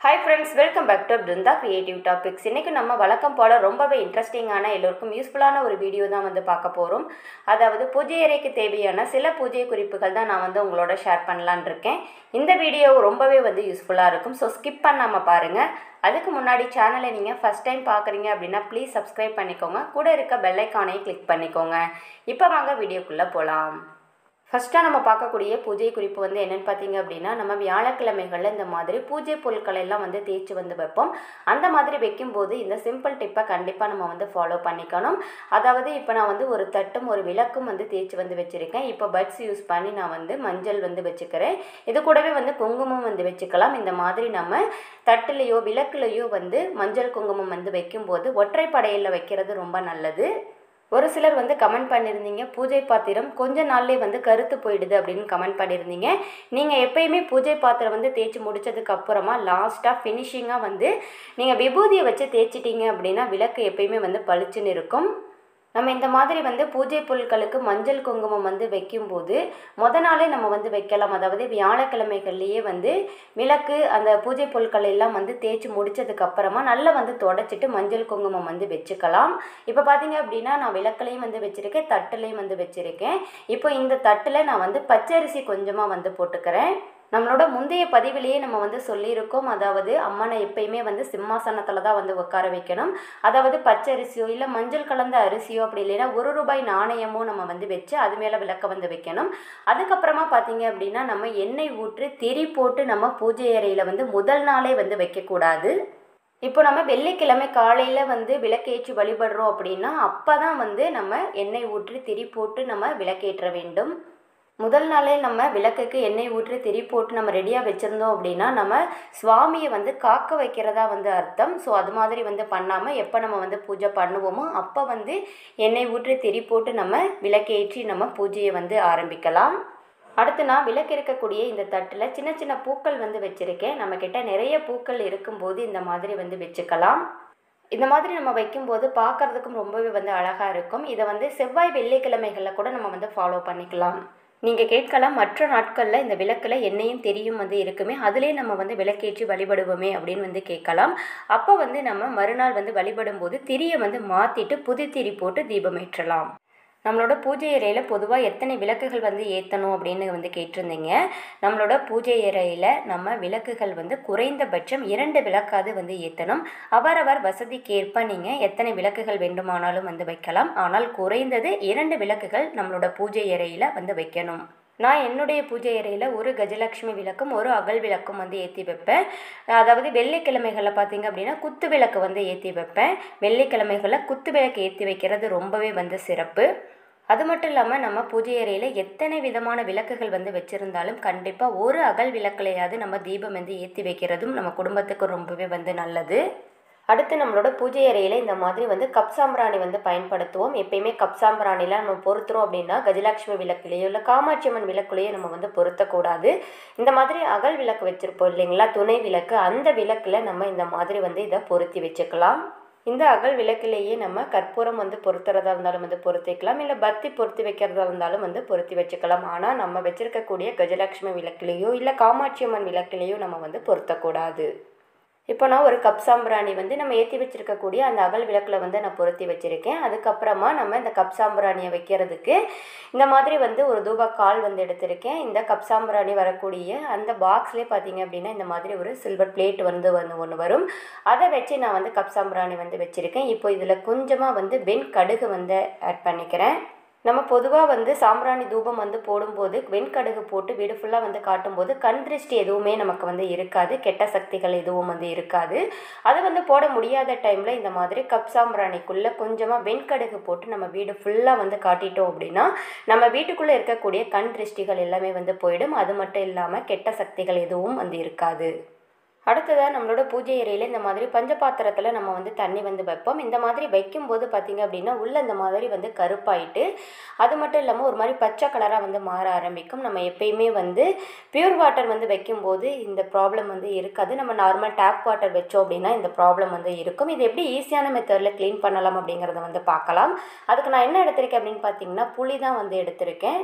hi friends welcome back to Brindha creative topics இன்றைக்கி நம்ம வழக்கம் போல் ரொம்பவே இன்ட்ரெஸ்டிங்கான எல்லோருக்கும் யூஸ்ஃபுல்லான ஒரு வீடியோ தான் வந்து பார்க்க போகிறோம் அதாவது பூஜை அறைக்கு தேவையான சில பூஜை குறிப்புகள் தான் நான் வந்து உங்களோட ஷேர் பண்ணலான் இருக்கேன் இந்த வீடியோ ரொம்பவே வந்து யூஸ்ஃபுல்லாக இருக்கும் ஸோ ஸ்கிப் பண்ணாமல் பாருங்கள் அதுக்கு முன்னாடி சேனலை நீங்கள் ஃபஸ்ட் டைம் பார்க்குறீங்க அப்படின்னா ப்ளீஸ் சப்ஸ்கிரைப் பண்ணிக்கோங்க கூட இருக்க பெல் ஐக்கானையும் கிளிக் பண்ணிக்கோங்க இப்போ வாங்க வீடியோக்குள்ளே போகலாம் ஃபஸ்ட்டாக நம்ம பார்க்கக்கூடிய பூஜை குறிப்பு வந்து என்னென்னு பார்த்தீங்க அப்படின்னா நம்ம வியாழக்கிழமைகளில் இந்த மாதிரி பூஜை பொருட்களை எல்லாம் வந்து தேய்ச்சி வந்து வைப்போம் அந்த மாதிரி வைக்கும்போது இந்த சிம்பிள் டிப்பை கண்டிப்பாக நம்ம வந்து ஃபாலோ பண்ணிக்கணும் அதாவது இப்போ நான் வந்து ஒரு தட்டும் ஒரு விளக்கும் வந்து தேய்ச்சி வந்து வச்சுருக்கேன் இப்போ பட்ஸ் யூஸ் பண்ணி நான் வந்து மஞ்சள் வந்து வச்சுக்கிறேன் இது கூடவே வந்து குங்குமம் வந்து வச்சுக்கலாம் இந்த மாதிரி நம்ம தட்டுலேயோ விளக்குலேயோ வந்து மஞ்சள் குங்குமம் வந்து வைக்கும்போது ஒற்றைப்படையில் வைக்கிறது ரொம்ப நல்லது ஒரு சிலர் வந்து கமெண்ட் பண்ணியிருந்தீங்க பூஜை பாத்திரம் கொஞ்ச நாள்லேயே வந்து கருத்து போயிடுது அப்படின்னு கமெண்ட் பண்ணியிருந்தீங்க நீங்கள் எப்பயுமே பூஜை பாத்திரம் வந்து தேய்ச்சி முடிச்சதுக்கு அப்புறமா லாஸ்ட்டாக ஃபினிஷிங்காக வந்து நீங்கள் விபூதியை வச்சு தேய்ச்சிட்டீங்க அப்படின்னா விளக்கு எப்பயுமே வந்து பளிச்சுன்னு இருக்கும் நம்ம இந்த மாதிரி வந்து பூஜை பொருட்களுக்கு மஞ்சள் குங்குமம் வந்து வைக்கும்போது முத நாளே நம்ம வந்து வைக்கலாம் அதாவது வியாழக்கிழமைகள்லேயே வந்து விளக்கு அந்த பூஜை பொருட்கள் எல்லாம் வந்து தேய்ச்சி முடிச்சதுக்கு அப்புறமா நல்லா வந்து தொடச்சிட்டு மஞ்சள் குங்குமம் வந்து வச்சுக்கலாம் இப்போ பார்த்தீங்க அப்படின்னா நான் விளக்குலையும் வந்து வச்சுருக்கேன் தட்டுலையும் வந்து வச்சுருக்கேன் இப்போ இந்த தட்டில் நான் வந்து பச்சரிசி கொஞ்சமாக வந்து போட்டுக்கிறேன் நம்மளோட முந்தைய பதிவிலேயே நம்ம வந்து சொல்லியிருக்கோம் அதாவது அம்மனை எப்பயுமே வந்து சிம்மாசனத்தில் தான் வந்து உட்கார வைக்கணும் அதாவது பச்சரிசியோ இல்லை மஞ்சள் கலந்த அரிசியோ அப்படி இல்லைன்னா ஒரு ரூபாய் நாணயமோ நம்ம வந்து வச்சு அது மேலே விளக்க வந்து வைக்கணும் அதுக்கப்புறமா பார்த்தீங்க அப்படின்னா நம்ம எண்ணெய் ஊற்றி திரி போட்டு நம்ம பூஜை அறையில் வந்து முதல் நாளே வந்து வைக்கக்கூடாது இப்போ நம்ம வெள்ளிக்கிழமை காலையில் வந்து விளக்கேற்றி வழிபடுறோம் அப்படின்னா அப்போ தான் வந்து நம்ம எண்ணெய் ஊற்றி திரி போட்டு நம்ம விளக்கேற்ற வேண்டும் முதல் நாளே நம்ம விளக்குக்கு எண்ணெய் ஊற்றி திரி போட்டு நம்ம ரெடியாக வச்சுருந்தோம் அப்படின்னா நம்ம சுவாமியை வந்து காக்க வைக்கிறதா வந்து அர்த்தம் ஸோ அது மாதிரி வந்து பண்ணாமல் எப்போ நம்ம வந்து பூஜை பண்ணுவோமோ அப்போ வந்து எண்ணெய் ஊற்றி திரி போட்டு நம்ம விளக்கேற்றி நம்ம பூஜையை வந்து ஆரம்பிக்கலாம் அடுத்து நான் விளக்கு இருக்கக்கூடிய இந்த தட்டில் சின்ன சின்ன பூக்கள் வந்து வச்சுருக்கேன் நம்மக்கிட்ட நிறைய பூக்கள் இருக்கும்போது இந்த மாதிரி வந்து வச்சுக்கலாம் இந்த மாதிரி நம்ம வைக்கும்போது பார்க்குறதுக்கும் ரொம்பவே வந்து அழகாக இருக்கும் இதை வந்து செவ்வாய் வெள்ளிக்கிழமைகளில் கூட நம்ம வந்து ஃபாலோ பண்ணிக்கலாம் நீங்கள் கேட்கலாம் மற்ற நாட்களில் இந்த விளக்கில் எண்ணெயும் தெரியும் வந்து இருக்குமே அதிலே நம்ம வந்து விளக்கேற்றி வழிபடுவோமே அப்படின்னு வந்து கேட்கலாம் அப்போ வந்து நம்ம மறுநாள் வந்து வழிபடும் போது திரியை வந்து மாற்றிட்டு புது திரி போட்டு தீபம் ஏற்றலாம் நம்மளோட பூஜை அறையில் பொதுவாக எத்தனை விளக்குகள் வந்து ஏற்றணும் அப்படின்னு வந்து கேட்டிருந்தீங்க நம்மளோட பூஜை அறையில் நம்ம விளக்குகள் வந்து குறைந்தபட்சம் இரண்டு விளக்காவது வந்து ஏற்றணும் அவரவர் வசதிக்கேற்ப நீங்கள் எத்தனை விளக்குகள் வேண்டுமானாலும் வந்து வைக்கலாம் ஆனால் குறைந்தது இரண்டு விளக்குகள் நம்மளோட பூஜை அறையில் வந்து வைக்கணும் நான் என்னுடைய பூஜை அறையில் ஒரு கஜலட்சுமி விளக்கும் ஒரு அகல் விளக்கும் வந்து ஏற்றி வைப்பேன் அதாவது வெள்ளிக்கிழமைகளில் பார்த்தீங்க அப்படின்னா குத்து விளக்கு வந்து ஏற்றி வைப்பேன் வெள்ளிக்கிழமைகளில் குத்து விளக்கு ஏற்றி வைக்கிறது ரொம்பவே வந்து சிறப்பு அது மட்டும் இல்லாமல் நம்ம பூஜை அறையில் எத்தனை விதமான விளக்குகள் வந்து வச்சுருந்தாலும் கண்டிப்பாக ஒரு அகல் விளக்குலையாவது நம்ம தீபம் வந்து ஏற்றி வைக்கிறதும் நம்ம குடும்பத்துக்கு ரொம்பவே வந்து நல்லது அடுத்து நம்மளோட பூஜை அறையில் இந்த மாதிரி வந்து கப் சாம்பிராணி வந்து பயன்படுத்துவோம் எப்பயுமே கப் சாம்பிராணிலாம் நம்ம பொருத்துறோம் அப்படின்னா கஜலட்சுமி விளக்குலேயோ இல்லை காமாட்சி அம்மன் விளக்குலேயோ நம்ம வந்து பொருத்தக்கூடாது இந்த மாதிரி அகல் விளக்கு வச்சுருப்போம் இல்லைங்களா துணை விளக்கு அந்த விளக்கில் நம்ம இந்த மாதிரி வந்து இதை பொருத்தி வச்சுக்கலாம் இந்த அகல் விளக்கிலேயே நம்ம கற்பூரம் வந்து பொருத்துறதா இருந்தாலும் வந்து பொருத்திக்கலாம் இல்லை பத்தி பொருத்தி வைக்கிறதா இருந்தாலும் வந்து பொருத்தி வச்சுக்கலாம் ஆனால் நம்ம வச்சிருக்கக்கூடிய கஜலட்சுமி விளக்குலேயோ இல்லை காமாட்சி அம்மன் விளக்குலேயோ நம்ம வந்து பொருத்தக்கூடாது இப்போ நான் ஒரு கப் சாம்பிராணி வந்து நம்ம ஏற்றி வச்சுருக்கக்கூடிய அந்த அகல் விளக்கில் வந்து நான் பொருத்தி வச்சுருக்கேன் அதுக்கப்புறமா நம்ம இந்த கப் சாம்பிராணியை வைக்கிறதுக்கு இந்த மாதிரி வந்து ஒரு தூபா கால் வந்து எடுத்திருக்கேன் இந்த கப் சாம்பிராணி வரக்கூடிய அந்த பாக்ஸ்லேயே பார்த்தீங்க அப்படின்னா இந்த மாதிரி ஒரு சில்வர் பிளேட் வந்து வந்து ஒன்று வரும் அதை வச்சு நான் வந்து கப் சாம்பிராணி வந்து வச்சுருக்கேன் இப்போ இதில் கொஞ்சமாக வந்து வெண் கடுகு வந்து ஆட் பண்ணிக்கிறேன் நம்ம பொதுவாக வந்து சாம்பிராணி தூபம் வந்து போடும்போது வெண்கடுகு போட்டு வீடு ஃபுல்லாக வந்து காட்டும்போது கண் திருஷ்டி எதுவுமே நமக்கு வந்து இருக்காது கெட்ட சக்திகள் எதுவும் வந்து இருக்காது அது வந்து போட முடியாத டைமில் இந்த மாதிரி கப் சாம்பிராணிக்குள்ளே கொஞ்சமாக வெண்கடுகு போட்டு நம்ம வீடு ஃபுல்லாக வந்து காட்டிட்டோம் அப்படின்னா நம்ம வீட்டுக்குள்ளே இருக்கக்கூடிய கண் திருஷ்டிகள் எல்லாமே வந்து போயிடும் அது மட்டும் இல்லாமல் கெட்ட சக்திகள் எதுவும் வந்து இருக்காது அடுத்ததாக நம்மளோட பூஜை அறையில் இந்த மாதிரி பஞ்ச பாத்திரத்தில் நம்ம வந்து தண்ணி வந்து வைப்போம் இந்த மாதிரி வைக்கும்போது பார்த்திங்க அப்படின்னா உள்ளே இந்த மாதிரி வந்து கருப்பாயிட்டு அது மட்டும் இல்லாமல் ஒரு மாதிரி பச்சை கலராக வந்து மாற ஆரம்பிக்கும் நம்ம எப்பயுமே வந்து பியூர் வாட்டர் வந்து வைக்கும்போது இந்த ப்ராப்ளம் வந்து இருக்காது நம்ம நார்மல் டேப் வாட்டர் வச்சோம் அப்படின்னா இந்த ப்ராப்ளம் வந்து இருக்கும் இது எப்படி ஈஸியான மெத்தடில் க்ளீன் பண்ணலாம் அப்படிங்கிறத வந்து பார்க்கலாம் அதுக்கு நான் என்ன எடுத்திருக்கேன் அப்படின்னு பார்த்தீங்கன்னா புளி தான் வந்து எடுத்திருக்கேன்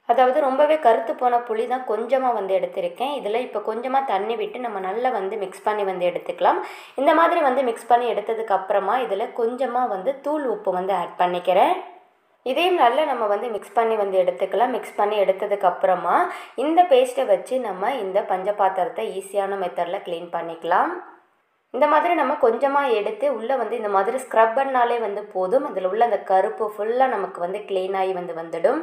அதாவது ரொம்பவே கருத்து போன புளி தான் கொஞ்சமாக வந்து எடுத்திருக்கேன் இதில் இப்போ கொஞ்சமாக தண்ணி விட்டு நம்ம நல்லா வந்து மிக்ஸ் பண்ணி வந்து எடுத்துக்கலாம் இந்த மாதிரி வந்து மிக்ஸ் பண்ணி எடுத்ததுக்கு அப்புறமா இதில் கொஞ்சமாக வந்து தூள் உப்பு வந்து ஆட் பண்ணிக்கிறேன் இதையும் நல்லா நம்ம வந்து மிக்ஸ் பண்ணி வந்து எடுத்துக்கலாம் மிக்ஸ் பண்ணி எடுத்ததுக்கு அப்புறமா இந்த பேஸ்ட்டை வச்சு நம்ம இந்த பஞ்ச பாத்திரத்தை ஈஸியான மெத்தடில் க்ளீன் பண்ணிக்கலாம் இந்த மாதிரி நம்ம கொஞ்சமாக எடுத்து உள்ளே வந்து இந்த மாதிரி ஸ்க்ரப் பண்ணாலே வந்து போதும் அதில் உள்ள அந்த கருப்பு ஃபுல்லாக நமக்கு வந்து க்ளீன் ஆகி வந்து வந்துடும்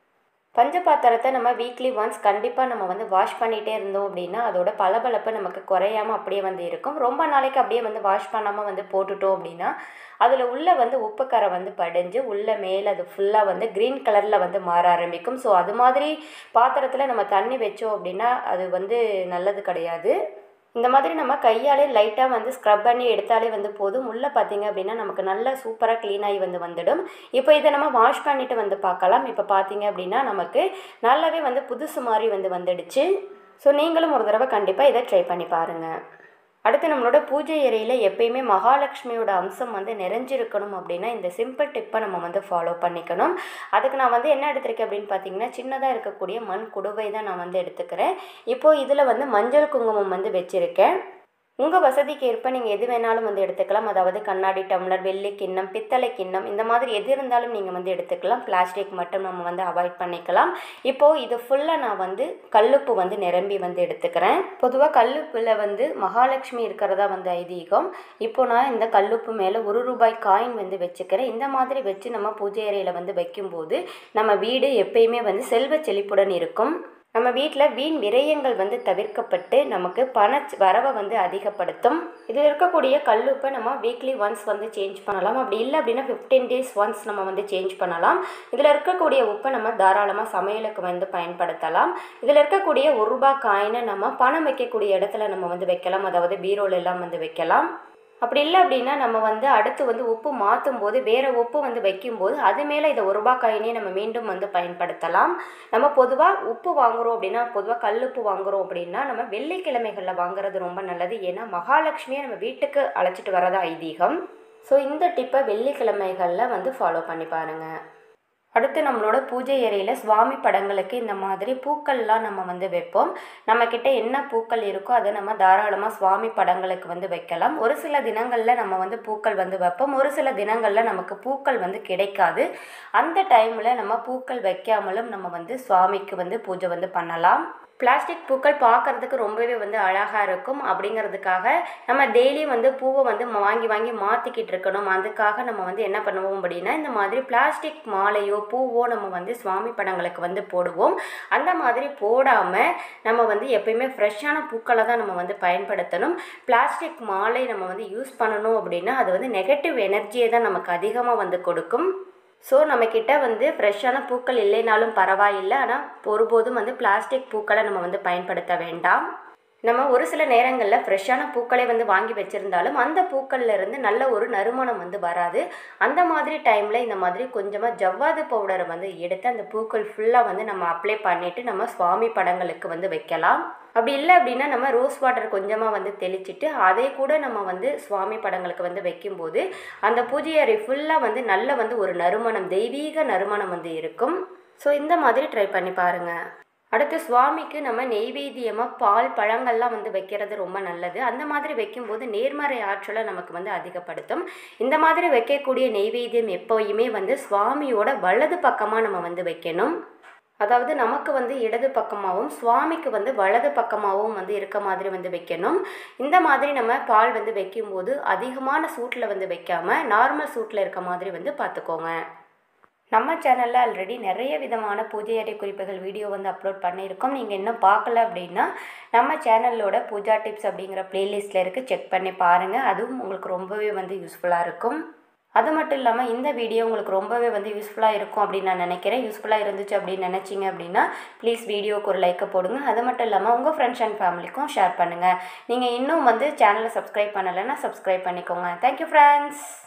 பஞ்ச பாத்திரத்தை நம்ம வீக்லி ஒன்ஸ் கண்டிப்பாக நம்ம வந்து வாஷ் பண்ணிகிட்டே இருந்தோம் அப்படின்னா அதோட பளபளப்பு நமக்கு குறையாமல் அப்படியே வந்து இருக்கும் ரொம்ப நாளைக்கு அப்படியே வந்து வாஷ் பண்ணாமல் வந்து போட்டுட்டோம் அப்படின்னா அதில் உள்ளே வந்து உப்புக்கரை வந்து படிஞ்சு உள்ளே மேலே அது ஃபுல்லாக வந்து க்ரீன் கலரில் வந்து மாற ஆரம்பிக்கும் ஸோ அது மாதிரி பாத்திரத்தில் நம்ம தண்ணி வச்சோம் அப்படின்னா அது வந்து நல்லது கிடையாது இந்த மாதிரி நம்ம கையாலே லைட்டாக வந்து ஸ்க்ரப் பண்ணி எடுத்தாலே வந்து போதும் உள்ளே பார்த்தீங்க அப்படின்னா நமக்கு நல்லா சூப்பராக க்ளீன் ஆகி வந்து வந்துடும் இப்போ இதை நம்ம வாஷ் பண்ணிவிட்டு வந்து பார்க்கலாம் இப்போ பார்த்தீங்க அப்படின்னா நமக்கு நல்லாவே வந்து புதுசு மாதிரி வந்து வந்துடுச்சு ஸோ நீங்களும் ஒரு தடவை கண்டிப்பாக இதை ட்ரை பண்ணி பாருங்கள் அடுத்து நம்மளோட பூஜை அறையில் எப்பயுமே மகாலட்சுமியோட அம்சம் வந்து நிறைஞ்சிருக்கணும் அப்படின்னா இந்த சிம்பிள் டிப்பை நம்ம வந்து ஃபாலோ பண்ணிக்கணும் அதுக்கு நான் வந்து என்ன எடுத்திருக்கேன் அப்படின்னு பார்த்தீங்கன்னா சின்னதாக இருக்கக்கூடிய மண் குடுவை தான் நான் வந்து எடுத்துக்கிறேன் இப்போது இதில் வந்து மஞ்சள் குங்குமம் வந்து வச்சுருக்கேன் உங்கள் வசதிக்கு ஏற்ப நீங்கள் எது வேணாலும் வந்து எடுத்துக்கலாம் அதாவது கண்ணாடி டம்ளர் வெள்ளி கிண்ணம் பித்தளை கிண்ணம் இந்த மாதிரி எது இருந்தாலும் நீங்கள் வந்து எடுத்துக்கலாம் பிளாஸ்டிக் மட்டும் நம்ம வந்து அவாய்ட் பண்ணிக்கலாம் இப்போது இது ஃபுல்லாக நான் வந்து கல்லுப்பு வந்து நிரம்பி வந்து எடுத்துக்கிறேன் பொதுவாக கல்லுப்பில் வந்து மகாலட்சுமி இருக்கிறதா வந்து ஐதீகம் இப்போ நான் இந்த கல்லுப்பு மேலே ஒரு ரூபாய் காயின் வந்து வச்சுக்கிறேன் இந்த மாதிரி வச்சு நம்ம பூஜை அறையில் வந்து வைக்கும்போது நம்ம வீடு எப்பயுமே வந்து செல்வ செழிப்புடன் இருக்கும் நம்ம வீட்டில் வீண் விரயங்கள் வந்து தவிர்க்கப்பட்டு நமக்கு பண வரவை வந்து அதிகப்படுத்தும் இதில் இருக்கக்கூடிய கல்லுப்பை நம்ம வீக்லி ஒன்ஸ் வந்து சேஞ்ச் பண்ணலாம் அப்படி இல்லை அப்படின்னா ஃபிஃப்டீன் டேஸ் ஒன்ஸ் நம்ம வந்து சேஞ்ச் பண்ணலாம் இதில் இருக்கக்கூடிய உப்பை நம்ம தாராளமாக சமையலுக்கு வந்து பயன்படுத்தலாம் இதில் இருக்கக்கூடிய ஒரு ரூபாய் காயினை நம்ம பணம் வைக்கக்கூடிய இடத்துல நம்ம வந்து வைக்கலாம் அதாவது பீரோல எல்லாம் வந்து வைக்கலாம் அப்படி இல்லை அப்படின்னா நம்ம வந்து அடுத்து வந்து உப்பு மாற்றும் போது வேறு உப்பு வந்து வைக்கும்போது அது மேலே இதை ஒரு ரூபாய் காயினே நம்ம மீண்டும் வந்து பயன்படுத்தலாம் நம்ம பொதுவாக உப்பு வாங்குகிறோம் அப்படின்னா பொதுவாக கல்லுப்பு வாங்குகிறோம் அப்படின்னா நம்ம வெள்ளிக்கிழமைகளில் வாங்குறது ரொம்ப நல்லது ஏன்னா மகாலட்சுமியை நம்ம வீட்டுக்கு அழைச்சிட்டு வரதா ஐதீகம் ஸோ இந்த டிப்பை வெள்ளிக்கிழமைகளில் வந்து ஃபாலோ பண்ணி பாருங்கள் அடுத்து நம்மளோட பூஜை அறையில் சுவாமி படங்களுக்கு இந்த மாதிரி பூக்கள்லாம் நம்ம வந்து வைப்போம் நம்மக்கிட்ட என்ன பூக்கள் இருக்கோ அதை நம்ம தாராளமாக சுவாமி படங்களுக்கு வந்து வைக்கலாம் ஒரு சில தினங்களில் நம்ம வந்து பூக்கள் வந்து வைப்போம் ஒரு சில தினங்களில் நமக்கு பூக்கள் வந்து கிடைக்காது அந்த டைமில் நம்ம பூக்கள் வைக்காமலும் நம்ம வந்து சுவாமிக்கு வந்து பூஜை வந்து பண்ணலாம் பிளாஸ்டிக் பூக்கள் பார்க்குறதுக்கு ரொம்பவே வந்து அழகாக இருக்கும் அப்படிங்கிறதுக்காக நம்ம டெய்லியும் வந்து பூவை வந்து வாங்கி வாங்கி மாற்றிக்கிட்டு இருக்கணும் அதுக்காக நம்ம வந்து என்ன பண்ணுவோம் அப்படின்னா இந்த மாதிரி பிளாஸ்டிக் மாலையோ பூவோ நம்ம வந்து சுவாமி படங்களுக்கு வந்து போடுவோம் அந்த மாதிரி போடாமல் நம்ம வந்து எப்பயுமே ஃப்ரெஷ்ஷான பூக்களை தான் நம்ம வந்து பயன்படுத்தணும் பிளாஸ்டிக் மாலை நம்ம வந்து யூஸ் பண்ணணும் அப்படின்னா அது வந்து நெகட்டிவ் எனர்ஜியை தான் நமக்கு அதிகமாக வந்து கொடுக்கும் ஸோ நம்மக்கிட்ட வந்து ஃப்ரெஷ்ஷான பூக்கள் இல்லைனாலும் பரவாயில்லை ஆனால் ஒருபோதும் வந்து பிளாஸ்டிக் பூக்களை நம்ம வந்து பயன்படுத்த வேண்டாம் நம்ம ஒரு சில நேரங்களில் ஃப்ரெஷ்ஷான பூக்களை வந்து வாங்கி வச்சுருந்தாலும் அந்த பூக்கள்ல இருந்து நல்ல ஒரு நறுமணம் வந்து வராது அந்த மாதிரி டைமில் இந்த மாதிரி கொஞ்சமாக ஜவ்வாது பவுடரை வந்து எடுத்து அந்த பூக்கள் ஃபுல்லாக வந்து நம்ம அப்ளை பண்ணிவிட்டு நம்ம சுவாமி படங்களுக்கு வந்து வைக்கலாம் அப்படி இல்லை அப்படின்னா நம்ம ரோஸ் வாட்டர் கொஞ்சமாக வந்து தெளிச்சிட்டு அதை கூட நம்ம வந்து சுவாமி படங்களுக்கு வந்து வைக்கும்போது அந்த பூஜை அறை ஃபுல்லாக வந்து நல்ல வந்து ஒரு நறுமணம் தெய்வீக நறுமணம் வந்து இருக்கும் ஸோ இந்த மாதிரி ட்ரை பண்ணி பாருங்கள் அடுத்து சுவாமிக்கு நம்ம நெய்வேத்தியமாக பால் பழங்கள்லாம் வந்து வைக்கிறது ரொம்ப நல்லது அந்த மாதிரி வைக்கும்போது நேர்மறை ஆற்றலை நமக்கு வந்து அதிகப்படுத்தும் இந்த மாதிரி வைக்கக்கூடிய நெய்வேத்தியம் எப்போயுமே வந்து சுவாமியோட வலது பக்கமாக நம்ம வந்து வைக்கணும் அதாவது நமக்கு வந்து இடது பக்கமாகவும் சுவாமிக்கு வந்து வலது பக்கமாகவும் வந்து இருக்க மாதிரி வந்து வைக்கணும் இந்த மாதிரி நம்ம பால் வந்து வைக்கும்போது அதிகமான சூட்டில் வந்து வைக்காம நார்மல் சூட்டில் இருக்க மாதிரி வந்து பார்த்துக்கோங்க நம்ம சேனலில் ஆல்ரெடி நிறைய விதமான பூஜை அறை குறிப்புகள் வீடியோ வந்து அப்லோட் பண்ணியிருக்கோம் நீங்கள் இன்னும் பார்க்கல அப்படின்னா நம்ம சேனலோட பூஜா டிப்ஸ் அப்படிங்கிற பிளேலிஸ்ட்டில் இருக்குது செக் பண்ணி பாருங்கள் அதுவும் உங்களுக்கு ரொம்பவே வந்து யூஸ்ஃபுல்லாக இருக்கும் அது மட்டும் இல்லாமல் இந்த வீடியோ உங்களுக்கு ரொம்பவே வந்து யூஸ்ஃபுல்லாக இருக்கும் அப்படின்னு நான் நினைக்கிறேன் யூஸ்ஃபுல்லாக இருந்துச்சு அப்படின்னு நினச்சிங்க அப்படின்னா ப்ளீஸ் வீடியோக்கு ஒரு லைக்கை போடுங்க அது மட்டும் இல்லாமல் உங்கள் ஃப்ரெண்ட்ஸ் அண்ட் ஃபேமிலிக்கும் ஷேர் பண்ணுங்கள் நீங்கள் இன்னும் வந்து சேனலை சப்ஸ்கிரைப் பண்ணலைன்னா சப்ஸ்கிரைப் பண்ணிக்கோங்க தேங்க்யூ ஃப்ரெண்ட்ஸ்